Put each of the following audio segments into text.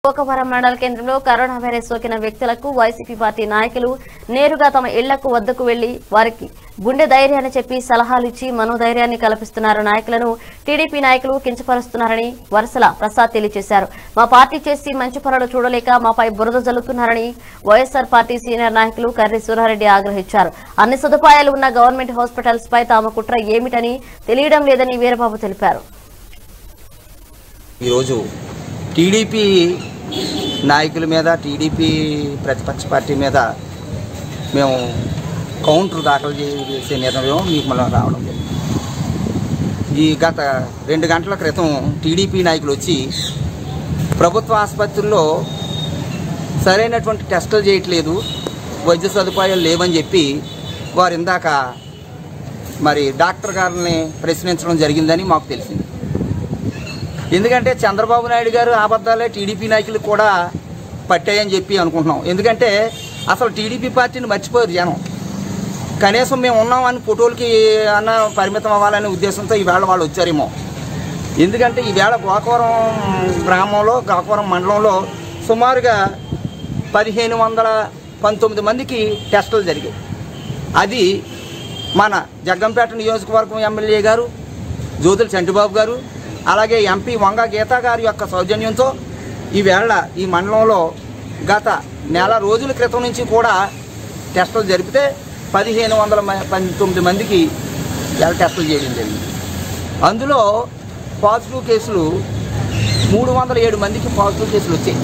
కోకవరం మండల కేంద్రంలో corona virus సోకిన వ్యక్తులకు వైసీపీ పార్టీ నాయకులు నేరుగా తమ ఇళ్లకు వద్దకు వెళ్లి వారికి గుండె ధైర్యాన్ని చెప్పి సలహాలు ఇచ్చి మనోధైర్యాన్ని కల్పిస్తున్నారు నాయకులను టీడీపీ నాయకులు కించపరుస్తున్నారని వరసల ప్రసాద్ తెలియజేశారు మా పార్టీ చేసి మంచి పనులు చూడలేక మాపై బురద జల్లుతున్నారని వైఎస్ఆర్ పార్టీ సీనియర్ నాయకులు కర్రి సూరారెడ్డి ఆగ్రహించారు అన్ని సదుపాయాలు ఉన్న గవర్నమెంట్ హాస్పిటల్స్ పై తాము కుట్ర ఏమిటని తెలియడం లేదని వీరబాబు తెలిపారు ఈరోజు టీడీపీ నాయకుల మీద టీడీపీ ప్రతిపక్ష పార్టీ మీద మేము కౌంటర్ దాఖలు చేసే నిర్ణయం మీకు మనం రావడం జరిగింది ఈ గత రెండు గంటల క్రితం టీడీపీ నాయకులు వచ్చి ప్రభుత్వ ఆసుపత్రుల్లో సరైనటువంటి టెస్టులు చేయట్లేదు వైద్య సదుపాయాలు లేవని చెప్పి వారు ఇందాక మరి డాక్టర్ గారిని ప్రశ్నించడం జరిగిందని మాకు తెలిసింది ఎందుకంటే చంద్రబాబు నాయుడు గారు అబద్ధాలే టీడీపీ నాయకులు కూడా పట్టాయని చెప్పి అనుకుంటున్నాం ఎందుకంటే అసలు టీడీపీ పార్టీని మర్చిపోయారు జనం కనీసం మేము ఉన్నామని ఫోటోలకి అన్న పరిమితం అవ్వాలనే ఉద్దేశంతో ఈవేళ వాళ్ళు వచ్చారేమో ఎందుకంటే ఈవేళ గోకవరం గ్రామంలో గోకవరం మండలంలో సుమారుగా పదిహేను వందల పంతొమ్మిది మందికి టెస్టులు జరిగాయి అది మన జగ్గంపేట నియోజకవర్గం ఎమ్మెల్యే గారు జ్యోతుల చంటిబాబు గారు అలాగే ఎంపీ వంగ గీత గారి యొక్క సౌజన్యంతో ఈవేళ ఈ మండలంలో గత నెల రోజుల క్రితం నుంచి కూడా టెస్టులు జరిపితే పదిహేను వందల మ- పంతొమ్మిది మందికి ఇవాళ టెస్టులు చేయడం జరిగింది అందులో పాజిటివ్ కేసులు మూడు వందల ఏడు మందికి పాజిటివ్ కేసులు వచ్చాయి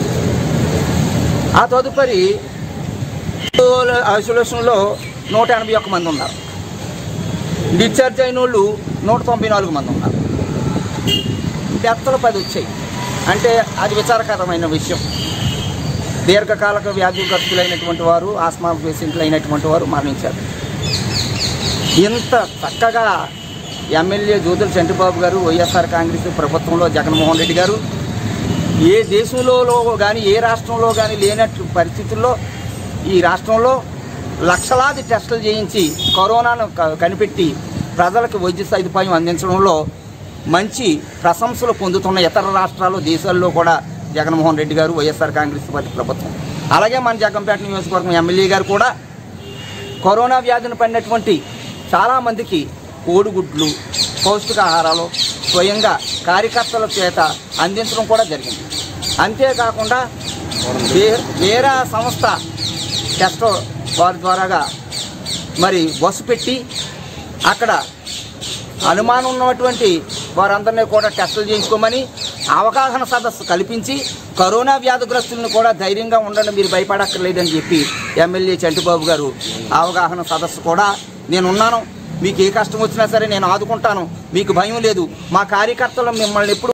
ఆ తదుపరి ఐసోలేషన్లో నూట ఎనభై ఒక్క మంది ఉన్నారు డిశ్చార్జ్ అయిన వాళ్ళు నూట తొంభై నాలుగు మంది ఉన్నారు డెత్లు పది వచ్చాయి అంటే అది విచారకరమైన విషయం దీర్ఘకాలిక వ్యాధిగ్రస్తులైనటువంటి వారు ఆస్మా పేషెంట్లు అయినటువంటి వారు మరణించారు ఇంత చక్కగా ఎమ్మెల్యే జ్యోతుల చంటిబాబు గారు వైఎస్ఆర్ కాంగ్రెస్ ప్రభుత్వంలో జగన్మోహన్ రెడ్డి గారు ఏ దేశంలో కానీ ఏ రాష్ట్రంలో కానీ లేనట్టు పరిస్థితుల్లో ఈ రాష్ట్రంలో లక్షలాది టెస్టులు చేయించి కరోనాను క- కనిపెట్టి ప్రజలకు వైద్య సదుపాయం అందించడంలో మంచి ప్రశంసలు పొందుతున్న ఇతర రాష్ట్రాలు దేశాల్లో కూడా జగన్మోహన్ రెడ్డి గారు వైఎస్ఆర్ కాంగ్రెస్ పార్టీ ప్రభుత్వం అలాగే మన జగంపేట నియోజకవర్గం ఎమ్మెల్యే గారు కూడా కరోనా వ్యాధిని పడినటువంటి చాలామందికి కోడిగుడ్లు పౌష్టికాహారాలు స్వయంగా కార్యకర్తల చేత అందించడం కూడా జరిగింది అంతేకాకుండా వే- వేరే సంస్థ టెస్ట్ వారి ద్వారాగా మరి బస్సు పెట్టి అక్కడ అనుమానం ఉన్నటువంటి వారందరినీ కూడా టెస్టులు చేయించుకోమని అవగాహన సదస్సు కల్పించి కరోనా వ్యాధిగ్రస్తులను కూడా ధైర్యంగా ఉండండి మీరు భయపడక్కర్లేదని చెప్పి ఎమ్మెల్యే చంటిబాబు గారు అవగాహన సదస్సు కూడా నేనున్నాను మీకు ఏ కష్టం వచ్చినా సరే నేను ఆదుకుంటాను మీకు భయం లేదు మా కార్యకర్తలు మిమ్మల్ని ఎప్పుడు